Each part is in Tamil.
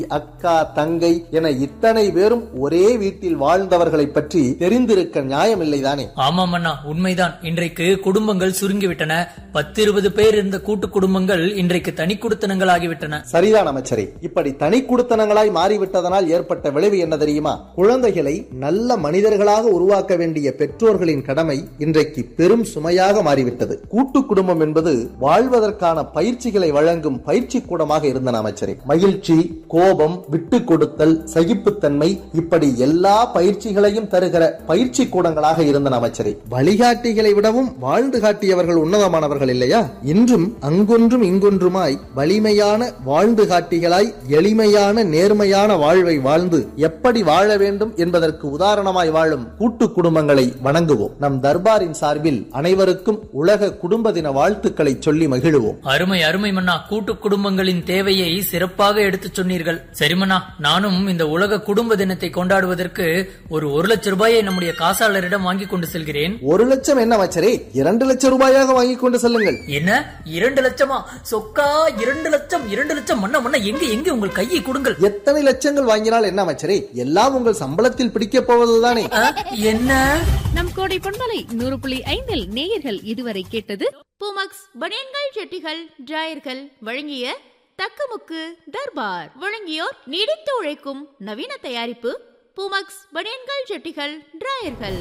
அக்கா தங்கை என இத்தனை பேரும் ஒரே வீட்டில் வாழ்ந்தவர்களை பற்றி தெரிந்திருக்க நியாயமில்லைதானே ஆமாம் அண்ணா உண்மைதான் இன்றைக்கு குடும்பங்கள் சுருங்கிவிட்டன பத்து இருபது பேர் இருந்த கூட்டு குடும்பங்கள் இன்றைக்கு தனி குடுத்தனங்கள் ஆகிவிட்டன சரிதான் அமைச்சரே இப்படி தனி குடுத்தனங்களாய் மாறிவிட்டதனால் ஏற்பட்ட விளைவு என்ன தெரியுமா குழந்தைகளை நல்ல மனிதர்களாக உருவாக்க வேண்டிய பெற்றோர்களின் கடமை இன்றைக்கு பெரும் சுமையாக மாறிவிட்டது கூட்டு குடும்பம் என்பது வாழ்வதற்கான பயிற்சிகளை வழங்கும் பயிற்சி கூடமாக இருந்தன அமைச்சரே மகிழ்ச்சி கோபம் விட்டு கொடுத்தல் சகிப்புத்தன்மை இப்படி எல்லா பயிற்சிகளையும் தருகிற பயிற்சி கூடங்களாக இருந்தன அமைச்சரே வழிகாட்டிகளை விடவும் வாழ்ந்து காட்டியவர்கள் உன்னதமானவர்கள் இல்லையா இன்றும் அங்கொன்றும் இங்கொன்றுமாய் வலிமையான வாழ்ந்து காட்டிகளாய் எளிமையான நேர்மையான வாழ்வை வாழ்ந்து எப்படி வாழ வேண்டும் என்பதற்கு உதாரணமாய் வாழும் கூட்டு குடும்பங்களை வணங்குவோம் நம் தர்பாரின் சார்பில் அனைவருக்கும் உலக குடும்ப தின வாழ்த்துக்களை சொல்லி மகிழுவோம் அருமை அருமை மன்னா கூட்டு குடும்பங்களின் தேவையை சிறப்பாக எடுத்துச் சொன்னீர்கள் சரி மன்னா நானும் இந்த உலக குடும்ப தினத்தை கொண்டாடுவதற்கு ஒரு ஒரு லட்சம் ரூபாயை நம்முடைய காசாளரிடம் வாங்கி கொண்டு செல்கிறேன் ஒரு லட்சம் என்ன அமைச்சரே இரண்டு லட்சம் ரூபாயாக வாங்கிக் கொண்டு செல்லுங்கள் என்ன இரண்டு லட்சமா சொக்கா இரண்டு லட்சம் இரண்டு லட்சம் மன்னா மன்னா எங்க எங்க உங்கள் கையை கொடுங்கள் எத்தனை லட்சங்கள் வாங்கினால் என்ன அமைச்சரே எல்லாம் உங்கள் சம்பளத்தில் பிடிக்கப் போவதுதானே அ, என்ன நம் கோடை பண்பலை நூறு புள்ளி ஐந்தில் நேயர்கள் இதுவரை கேட்டது பூமக்ஸ் பனியன்கள் செட்டிகள் டிராயர்கள் வழங்கிய தக்கமுக்கு தர்பார் வழங்கியோர் நீடித்து உழைக்கும் நவீன தயாரிப்பு பூமக்ஸ் பனியன்கள் செட்டிகள் டிராயர்கள்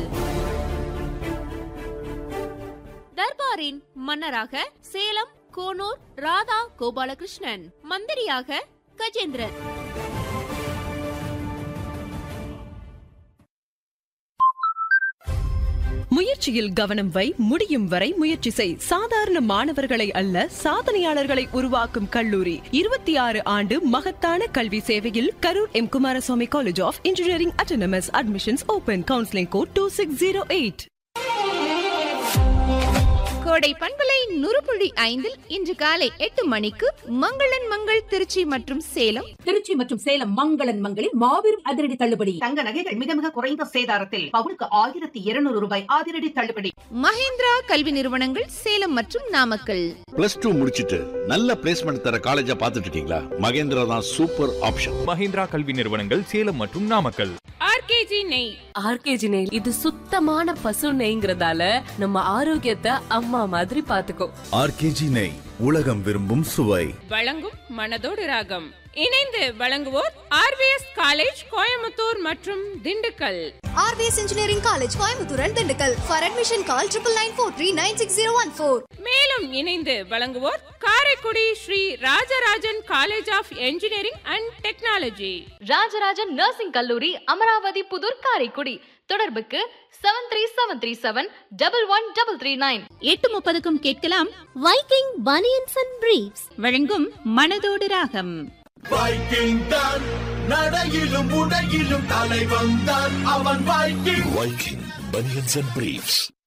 தர்பாரின் மன்னராக சேலம் கோனூர் ராதா கோபாலகிருஷ்ணன் மந்திரியாக கஜேந்திரன் முயற்சியில் கவனம் வை முடியும் வரை முயற்சி செய் சாதாரண மாணவர்களை அல்ல சாதனையாளர்களை உருவாக்கும் கல்லூரி இருபத்தி ஆறு ஆண்டு மகத்தான கல்வி சேவையில் Karur M Kumaraswamy college of engineering autonomous admissions open counselling code two six zero eight Kodai பண்பலை நூறு புள்ளி ஐந்தில் இன்று காலை எட்டு மணிக்கு மங்களன் மங்கள் திருச்சி மற்றும் சேலம் திருச்சி மற்றும் சேலம் மங்களன் மங்களில் மாபெரும் அதிரடி தள்ளுபடி தங்க நகைகள் மிக மிக குறைந்த சேதாரத்தில் பவுனுக்கு ஆயிரத்தி இருநூறு ரூபாய் அதிரடி தள்ளுபடி மகேந்திரா கல்வி நிறுவனங்கள் சேலம் மற்றும் நாமக்கல் பிளஸ் டூ முடிச்சிட்டு நல்ல பிளேஸ்மெண்ட் தர காலேஜா பார்த்துட்டு இருக்கீங்களா மகேந்திரா தான் சூப்பர் ஆப்ஷன் மஹிந்திரா கல்வி நிறுவனங்கள் சேலம் மற்றும் நாமக்கல் ஆர்கேஜி நெய் ஆர்கேஜி நெய் இது சுத்தமான பசு நெய்ங்கிறதால நம்ம ஆரோக்கியத்தை அம்மா மாதிரி பாத்துக்கோ ஆர்கேஜி நெய் உலகம் விரும்பும் சுவை வழங்கும் மனதோடு ராகம் இணைந்து வழங்குவோர் ஆர்விஎஸ் காலேஜ் கோயம்புத்தூர் மற்றும் Dindigul RPS engineering college Coimbatore and Dindigul for admission call triple nine four three nine six zero one four மேலும் இணைந்து வழங்குவோர் Karaikudi Sri Rajarajan college of engineering and technology Rajarajan nursing கல்லூரி அமராவதி புதூர் காரைக்குடி தொடர்புக்கு seven three seven three seven double one double three nine எட்டு முப்பதுக்கும் கேட்கலாம் வைக்கிங் பனியன்ஸ் அண்ட் பிரீப்ஸ் வழங்கும் மனதோடு ராகம் வைக்கிங் தான் நடையிலும் உடையிலும் தலை வந்தான் அவன் Viking Viking banians and briefs